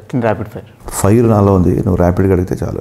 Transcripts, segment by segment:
Just in rapid fire fire నాలో ఉంది నువ్వు ర్యాపిడ్గా అడిగితే చాలు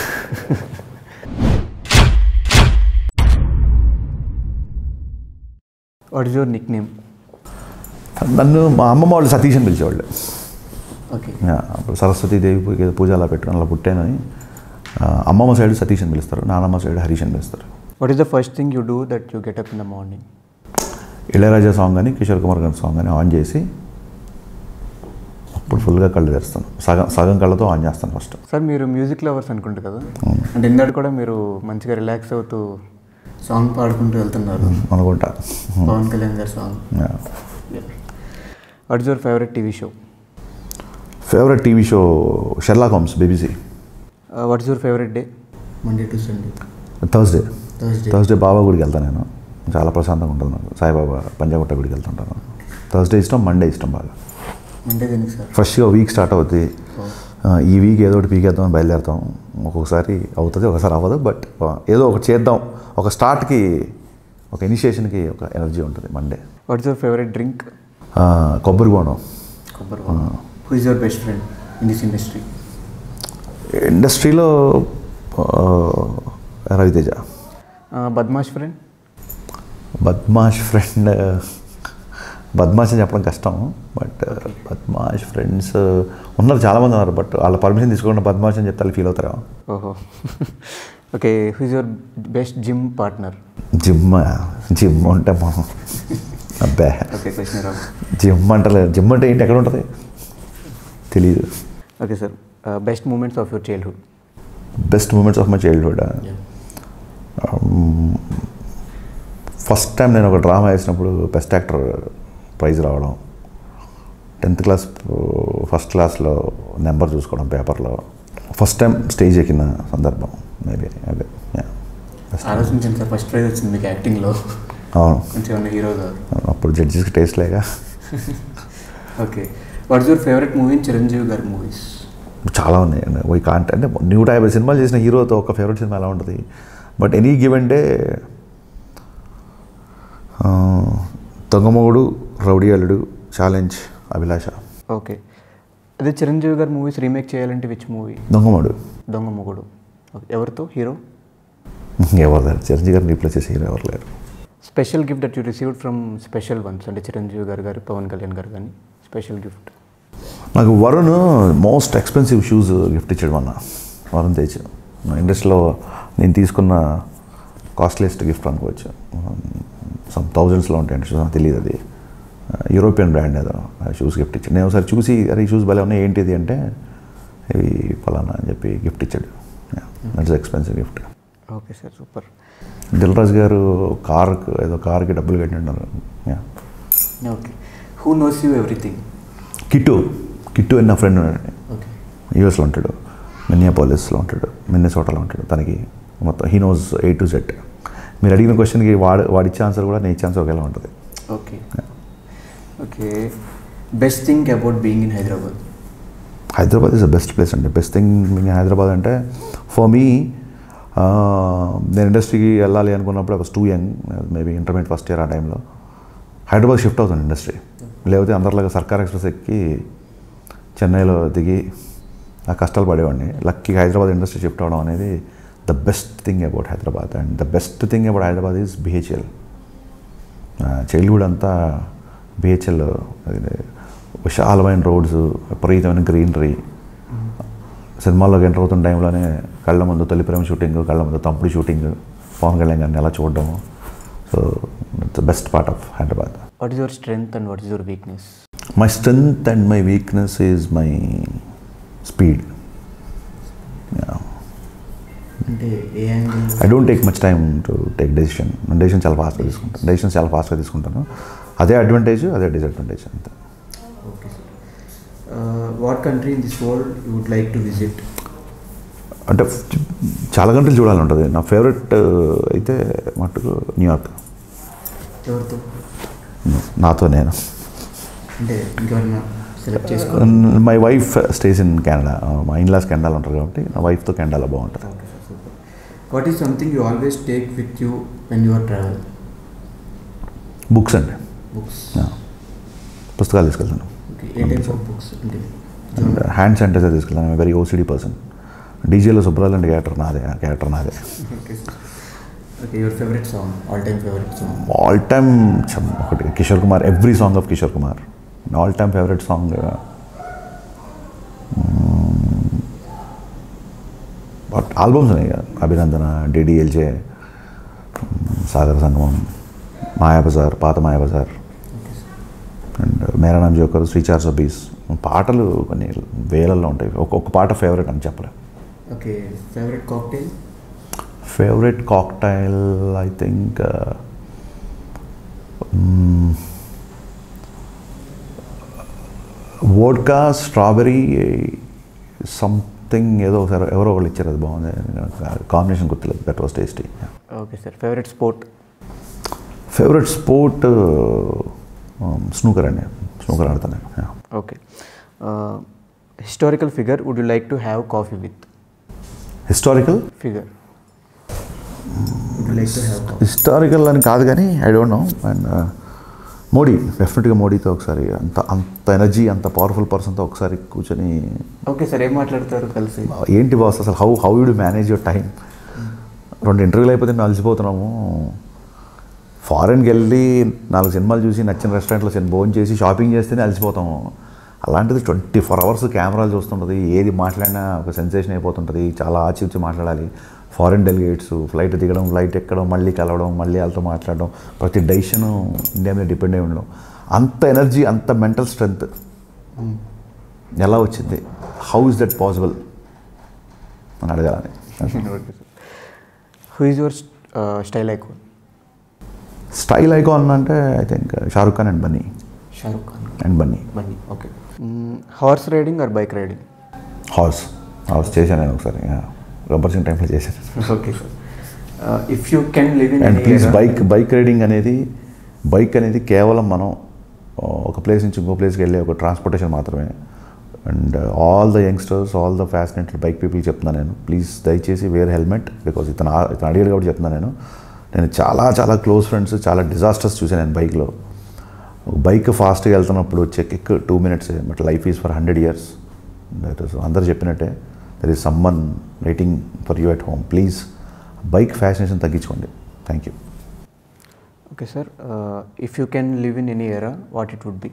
what is your nickname నన్ను మా అమ్మమ్మ వాళ్ళు సతీష్ అని పిలిచేవాళ్ళు ఓకే యా, అప్పుడు సరస్వతీదేవి పూ- ఏదో పూజ అలా పెట్టుకుని అలా పుట్టానని ఆ, అమ్మమ్మ సైడ్ సతీష్ అని పిలుస్తారు నానమ్మ సైడ్ హరీష్ అని పిలుస్తారు what is the first thing you do that you get up in the morning Ilaiyaraaja song అని కిషోర్ కుమార్ గారి సాంగ్ అని ఆన్ చేసి అప్పుడు ఫుల్గా కళ్ళు తెరుస్తాను సగం సగం కళ్ళతో ఆన్ చేస్తాను ఫస్ట్ సార్ మీరు మ్యూజిక్ లవర్స్ అనుకుంటారు కదా అంటే ఇందాక కూడా మీరు మంచిగా రిలాక్స్ అవుతూ సాంగ్ పాడుకుంటూ వెళ్తున్నారు అనుకుంటా పవన్ కళ్యాణ్ గారి సాంగ్ యా. What is your favourite TV show favourite TV show Sherlock Holmes BBC what is your favourite day Monday to Sunday Thursday Thursday Thursday Baba గుడికి వెళ్తాను నేను చాలా ప్రశాంతంగా ఉంటుంది నాకు సాయిబాబా పంజాగుట్ట గుడికి వెళ్తుంటాను థర్స్డే ఇష్టం మండే ఇష్టం బాగా మండే దేనికి సార్ ఫ్రెష్గా వీక్ స్టార్ట్ అవుద్ది ఆ, ఈ వీక్ ఏదో ఒకటి పీకేద్దాం బయలుదేరుతాం ఒక్కొక్కసారి అవుతుంది ఒకసారి అవ్వదు బట్ ఏదో ఒకటి చేద్దాం ఒక స్టార్ట్కి ఒక ఇనిషియేషన్కి ఒక ఎనర్జీ ఉంటుంది Monday what is your favourite drink ఆ, కొబ్బరి బోనం కొబ్బరి who is your best friend in this industry ఇండస్ట్రీలో ఆ, రవితేజ బద్మాష్ ఫ్రెండ్ బద్మాష్ ఫ్రెండ్ బద్మాష్ అని చెప్పడం కష్టం బట్ బద్మాష్ ఫ్రెండ్స్ ఉన్నారు చాలామంది ఉన్నారు బట్ వాళ్ళ పర్మిషన్ తీసుకోకుండా బద్మాష్ అని చెప్తే వాళ్ళు ఫీల్ అవుతారు ఓహో okay who is your best gym partner gym gym అంటే మనం అబ్బే ఓకే క్వశ్చన్ రావు జిమ్ అంటలేదు జిమ్ అంటే ఏంటి ఎక్కడ ఉంటుంది తెలియదు okay sir best moments of your childhood best moments of my childhood first time నేను ఒక డ్రామా వేసినప్పుడు బెస్ట్ యాక్టర్ ప్రైజ్ రావడం టెన్త్ క్లాస్ ఫస్ట్ క్లాస్లో నెంబర్ చూసుకోవడం పేపర్లో ఫస్ట్ టైం స్టేజ్ ఎక్కిన సందర్భం మేబీ అదే yeah. Best. ఆలోచించండి సార్ ఫస్ట్ ప్రైజ్ వచ్చింది మీకు యాక్టింగ్లో అవును కొంచెం ఏమన్నా హీరోగా అప్పుడు జడ్జెస్కి టేస్ట్ లేక okay what is your favourite movie Chiranjeevi గారి మూవీస్ చాలా ఉన్నాయి వై కాంట్ అంటే నూట యాభై సినిమాలు చేసిన హీరోతో ఒక ఫేవరెట్ సినిమా ఎలా ఉంటుంది but any given day Dongamogudu Rowdy Alludu Challenge Abhilasha okay అదే చిరంజీవి గారి మూవీస్ రీమేక్ చేయాలంటే which movie Dongamodu Donga Mogudu okay ఎవరితో హీరో ఎవరు లేరు చిరంజీవి గారిని రీప్లేస్ చేసి హీరో ఎవరు లేరు special gift that you received from special ones అంటే చిరంజీవి గారు గారు పవన్ కళ్యాణ్ గారు కానీ స్పెషల్ గిఫ్ట్ నాకు Varun most expensive shoes gift ఇచ్చాడు మొన్న వరుణ్ తేజ్ నా ఇండస్ట్రీలో నేను తీసుకున్న కాస్ట్లీయెస్ట్ గిఫ్ట్ అనుకోవచ్చు సమ్ థౌజండ్స్లో ఉంటాయండి షూస్ నాకు తెలియదు అది యూరోపియన్ బ్రాండ్ ఏదో షూస్ గిఫ్ట్ ఇచ్చాడు నేను ఒకసారి చూసి అరే ఈ షూస్ భలే ఉన్నాయి ఏంటిది అంటే ఇవి ఫలానా అని చెప్పి గిఫ్ట్ ఇచ్చాడు that's expensive gift okay sir super Dil Raju గారు కార్కి ఏదో కార్కి డబ్బులు కట్టింటున్నారు okay who knows you everything Kittu Kittu అని నా ఫ్రెండ్ ఉన్నాడు ఓకే యూఎస్లో ఉంటాడు మిన్నియాపాలిస్లో ఉంటాడు మిన్నెసోటాలో ఉంటాడు తనకి మొత్తం he knows A to Z మీరు అడిగిన క్వశ్చన్కి వాడు వాడి ఇచ్చే ఆన్సర్ కూడా నేను ఇచ్చే ఆన్సర్ ఒకేలా ఉంటుంది okay okay best thing about being in Hyderabad Hyderabad is the best place అండి బెస్ట్ థింగ్ హైదరాబాద్ అంటే ఫర్ మీ నేను ఇండస్ట్రీకి వెళ్ళాలి అనుకున్నప్పుడు I was too young maybe intermediate first year ఆ టైంలో హైదరాబాద్ షిఫ్ట్ అవుతుంది ఇండస్ట్రీ లేకపోతే అందరిలాగా సర్కార్ ఎక్స్ప్రెస్ ఎక్కి చెన్నైలో దిగి ఆ కష్టాలు పడేవాడిని లక్కీగా హైదరాబాద్ ఇండస్ట్రీ షిఫ్ట్ అవడం అనేది the best thing about Hyderabad and the best thing about Hyderabad is BHEL childhood అంతా బిహెచ్ఎల్ విశాలమైన రోడ్స్ విపరీతమైన గ్రీనరీ సినిమాల్లోకి ఎంటర్ అవుతున్న టైంలోనే కళ్ళ ముందు తొలి ప్రేమ షూటింగ్ కళ్ళ ముందు తమ్ముడు షూటింగ్ పవన్ కళ్యాణ్ గారిని ఎలా చూడడం so it's the best part of Hyderabad what is your strength and what is your weakness my strength and my weakness is my speed అంటే ఏ angle I don't take much time to take decision decision చాలా ఫాస్ట్గా తీసుకుంటాను decision చాలా ఫాస్ట్గా తీసుకుంటాను అదే advantage అదే డిసడ్వాంటేజ్ అంతే okay sir what country in this world you would like to visit అంటే చాలా గంటలు చూడాలని ఉంటుంది నా ఫేవరెట్ అయితే మట్టుకు న్యూయార్క్ ఎవరితో నాతో నేను అంటే ఇంకెవరన్నా సెలెక్ట్ చేసుకో my wife stays in Canada మా ఇన్లాస్ కెనడాలో ఉంటారు కాబట్టి నా వైఫ్తో కెనడాలో బాగుంటుంది okay sir super what is something you always take with you when your travel books అండి బుక్స్ Yeah. పుస్తకాలు తీసుకెళ్తాను ఓకే ఏ టైప్స్ ఆఫ్ బుక్స్ అంటే హ్యాండ్ శానిటైజర్ తీసుకెళ్ళాను వెరీ ఓసిడీ పర్సన్ డీజేలో సుబ్రాల్ అండి క్యారెక్టర్ నాదే ఆ క్యారెక్టర్ నాదే okay sir okay your favourite song all time favourite song all time ఒకటి Kishore Kumar every song of Kishore Kumar all time favourite song albums ఉన్నాయి కదా అభినందన డిడిఎల్జే సాగర సంగమం మాయాబజార్ పాత మాయాబజార్ అండ్ మేరా నామ్ జోకర్ శ్రీ చార్ సబీస్ పాటలు కొన్ని వేలల్లో ఉంటాయి ఒక్కొక్క పాట ఫేవరెట్ అని చెప్పలేం okay favourite cocktail favourite cocktail I think vodka strawberry something ఏదో ఒకసారి ఎవరో ఒకళ్ళు ఇచ్చారు అది బాగుంది కాంబినేషన్ గుర్తులేదు that was tasty okay sir favourite sport favourite sport snooker అండి స్నూకర్ ఆడతాను నేను Yeah. Okay historical figure would you like to have coffee with historical figure would you like to have coffee historical అని కాదు కానీ I don't know and Modi డెఫినెట్గా మోడీతో ఒకసారి అంత అంత ఎనర్జీ అంత పవర్ఫుల్ పర్సన్తో ఒకసారి కూర్చొని ఓకే సార్ ఏం మాట్లాడతారు కలిసి ఏంటి బాస్ అసలు how how you manage your time రెండు ఇంటర్వ్యూలు అయిపోతే మేము అలసిపోతున్నాము ఫారెన్కి వెళ్ళి నాలుగు సినిమాలు చూసి నచ్చిన రెస్టారెంట్లో సినిమా భోజనం చేసి షాపింగ్ చేస్తేనే అలసిపోతాము అలాంటిది ట్వంటీ ఫోర్ అవర్స్ కెమెరాలు చూస్తుంటుంది ఏది మాట్లాడినా ఒక సెన్సేషన్ అయిపోతుంటుంది చాలా ఆచిచ్చి మాట్లాడాలి ఫారిన్ డెలిగేట్స్ ఫ్లైట్ దిగడం ఫ్లైట్ ఎక్కడం మళ్ళీ కలవడం మళ్ళీ వాళ్ళతో మాట్లాడడం ప్రతి డెసిషన్ ఇండియా మీద డిపెండ్ అయి ఉండడం అంత ఎనర్జీ అంత మెంటల్ స్ట్రెంగ్త్ ఎలా వచ్చింది హౌ ఇస్ దట్ పాసిబుల్ అని అడగాలని okay sir who is your style icon style icon అంటే I think Shahrukh Khan and Bunny Shahrukh Khan and Bunny Bunny okay horse riding or bike riding horse horse చేశాను నేను ఒకసారి రబ్బర్ సింగ్ టైంలో చేశాను okay sir if you can live in and please bike bike riding అనేది bike అనేది కేవలం మనం ఆ, ఒక ప్లేస్ నుంచి ఇంకో ప్లేస్కి వెళ్ళే ఒక ట్రాన్స్పోర్టేషన్ మాత్రమే and all the youngsters all the fascinated bike people చెప్తున్నాను నేను ప్లీజ్ దయచేసి వేర్ హెల్మెట్ బికాజ్ ఇతను ఆ- ఇతను అడిగాడు కాబట్టి చెప్తున్నాను నేను నేను చాలా చాలా క్లోజ్ ఫ్రెండ్స్ చాలా డిజాస్టర్స్ చూసాను నేను బైక్లో బైక్ ఫాస్ట్గా వెళ్తున్నప్పుడు వచ్చే kick two minutes but life is for hundred years that is అందరు చెప్పినట్టే there is someone waiting for you at home please bike fascination తగ్గించుకోండి thank you okay sir if you can live in any era what it would be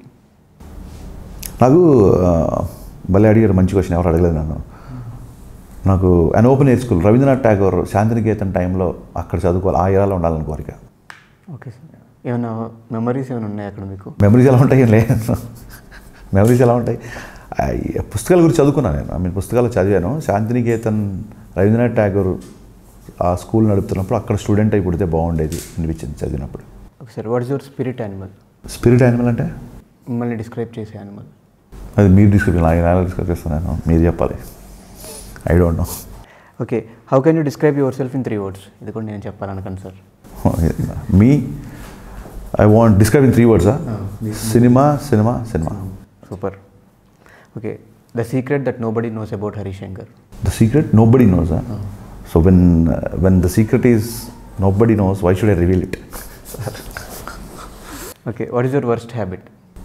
నాకు ఆ, భలే అడిగారు మంచి question ఎవరు అడగలేదు నన్ను నాకు an open air school Rabindranath Tagore Shantiniketan టైంలో అక్కడ చదువుకోవాలి ఆ ఏరాలో ఉండాలని కోరిక ఓకే సార్ ఏమైనా మెమరీస్ ఏమైనా ఉన్నాయి అక్కడ మీకు మెమరీస్ ఎలా ఉంటాయి ఏం లేదు మెమరీస్ ఎలా ఉంటాయి ఆ, ఈ పుస్తకాల గురించి చదువుకున్నాను నేను ఐ మీన్ పుస్తకాలు చదివాను శాంతినికేతన్ రవీంద్రనాథ్ ఠాగూర్ ఆ స్కూల్ నడుపుతున్నప్పుడు అక్కడ స్టూడెంట్ అయి పుడితే బాగుండేది అనిపించింది చదివినప్పుడు okay sir what is your spirit animal spirit animal అంటే మిమ్మల్ని డిస్క్రైబ్ చేసే యానిమల్ అది మీరు డిస్క్రిప్షన్ ఆయన డిస్క్రైబ్ చేస్తాను నేను మీరు చెప్పాలి I don't know okay how can you describe yourself in three words ఇది కూడా నేను చెప్పాలనుకోను సార్ మీ I want describe in three వర్డ్సా cinema cinema cinema super okay the secret that nobody knows about Harishankar the secret nobody knows so when when the secret is nobody knows why should I reveal it okay what is your worst habit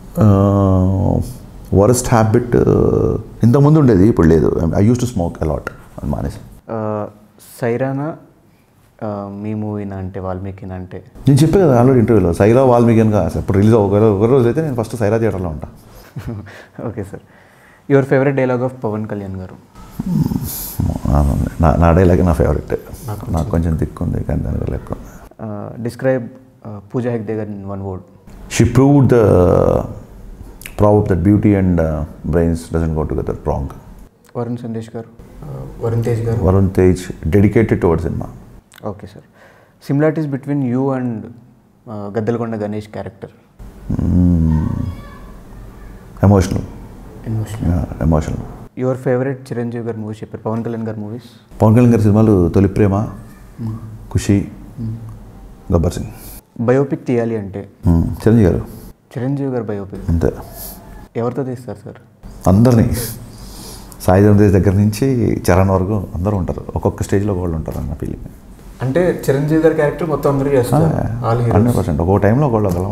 worst habit ఇంతకుముందు ఉండేది ఇప్పుడు లేదు I use to smoke a lot అని మానేసి సైరానా మీ మూవీనా అంటే వాల్మీకినా అంటే నేను చెప్పే కదా ఆల్రెడీ ఇంటర్వ్యూలో సైరా వాల్మీకి అని కాదు అప్పుడు రిలీజ్ ఒక ఒక రోజు అయితే నేను ఫస్ట్ సైరా థియేటర్లో ఉంటా okay sir your favourite dialogue of Pawan Kalyan గారు నా నా డైలాగ్ నా ఫేవరెట్ నాకు కొంచెం దిక్కుంది కానీ దాని వల్ల ఎక్కువ డిస్క్రైబ్ పూజా హెగ్డే గారు in one word She proved the proverb that beauty and uh, brains doesn't go together wrong. Varun Sandesh గారు వరుణ్ తేజ్ గారు Varun Tej dedicated towards cinema. Okay sir similarities between you and Gaddalakonda Ganesh character Mm, emotional. Yeah, emotional. Your favourite Chiranjeevi గారు movies చెప్పారు పవన్ కళ్యాణ్ గారు movies Pawan Kalyan గారి సినిమాలు Tholi Prema Kushi Gabbar Singh biopic తీయాలి అంటే Mm, Chiranjeevi గారు చిరంజీవి గారు బయోపిక్ అంతే ఎవరితో తీస్తారు సార్ అందరినీ సాయి ధరమ్ తేజ్ దగ్గర నుంచి చరణ్ వరకు అందరూ ఉంటారు ఒక్కొక్క స్టేజ్లో వాళ్ళు ఉంటారు అన్న ఫీలింగ్ అంటే చిరంజీవి గారి క్యారెక్టర్ మొత్తం అందరూ చేస్తారు ఆల్ హండ్రెడ్ పర్సెంట్ ఒక్కో టైంలో ఒకళ్ళు ఒకలా ఉంటారు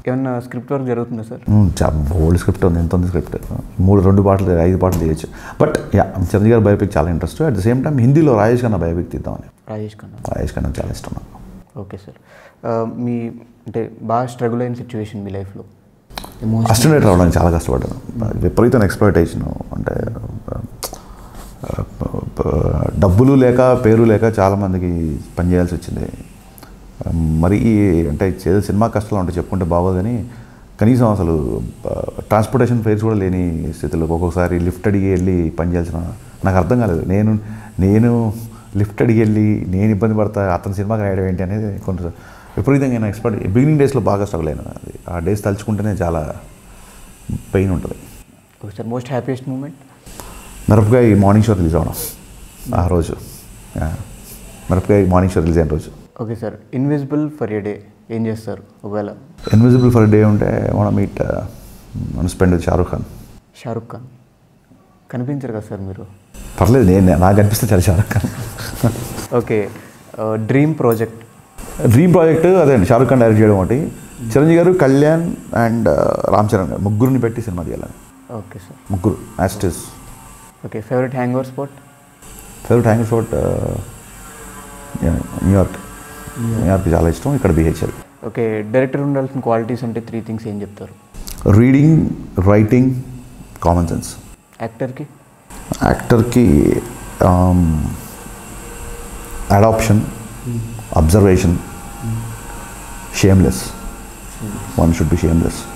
ఏమన్నా స్క్రిప్ట్ వర్క్ జరుగుతుందా సార్ ఓల్డ్ స్క్రిప్ట్ ఉంది ఎంత ఉంది స్క్రిప్ట్ మూడు రెండు పాటలు ఐదు పాటలు తీయచ్చు బట్ యా చిరంజీవి గారి బయోపిక్ చాలా interest at the same time హిందీలో రాజేష్ ఖన్నా బయోపిక్ తీద్దామని రాజేష్ ఖన్నా రాజేష్ ఖన్నా చాలా ఇష్టం నాకు ఓకే సార్ మీ అంటే బాగా స్ట్రగుల్ అయిన సిచ్యువేషన్ మీ లైఫ్లో అస్టిమేట్ రావడానికి చాలా కష్టపడ్డాను విపరీతమైన ఎక్స్ప్లోయిటేషన్ అంటే ఆ, డబ్బులు లేక పేరు లేక చాలామందికి పనిచేయాల్సి వచ్చింది మరి అంటే ఏదో సినిమా కష్టాలు ఉంటే చెప్పుకుంటే బాగోదు కానీ కనీసం అసలు ట్రాన్స్పోర్టేషన్ ఫేర్స్ కూడా లేని స్థితిలో ఒక్కొక్కసారి లిఫ్ట్ అడిగి వెళ్ళి పనిచేయాల్సిన నాకు అర్థం కాలేదు నేను నేను లిఫ్ట్ అడిగి వెళ్ళి నేను ఇబ్బంది పడతా అతని సినిమాకి రాయడం ఏంటి అనేది కొంత విపరీతంగా నేను ఎక్స్పర్ట్ బిగినింగ్ డేస్లో బాగా స్ట్రగుల్ అయినా అది ఆ డేస్ తలుచుకుంటేనే చాలా పెయిన్ ఉంటుంది okay sir most happiest moment Mirapakay morning show release అవడం ఆ రోజు యా. మిరపకాయ మార్నింగ్ షో రిలీజ్ అయిన రోజు okay sir invisible for a day ఏం చేస్తారు ఒకవేళ ఇన్విజిబుల్ ఫర్ డే ఉంటే మన మీట్ మన స్పెండ్ విత్ షారూక్ ఖాన్ షారుఖ్ ఖాన్ కనిపించరు కదా సార్ మీరు పర్లేదు నేను నాకు అనిపిస్తే చాలా Shahrukh Khan okay dream project dream project అదే అండి షారూక్ ఖాన్ డైరెక్ట్ చేయడం ఒకటి చిరంజీవి గారు కళ్యాణ్ అండ్ రామ్ చరణ్ గారు ముగ్గురిని పెట్టి సినిమా తీయాలని ఓకే సార్ ముగ్గురు యాస్టిస్ okay favourite hang over spot favourite hang spot New York New York చాలా ఇష్టం ఇక్కడ బిహెచ్ఎల్ ఓకే డైరెక్టర్ ఉండాల్సిన క్వాలిటీస్ అంటే త్రీ థింగ్స్ ఏం చెప్తారు రీడింగ్ రైటింగ్ కామన్ సెన్స్ యాక్టర్కి యాక్టర్కి adaption observation shameless one should be shameless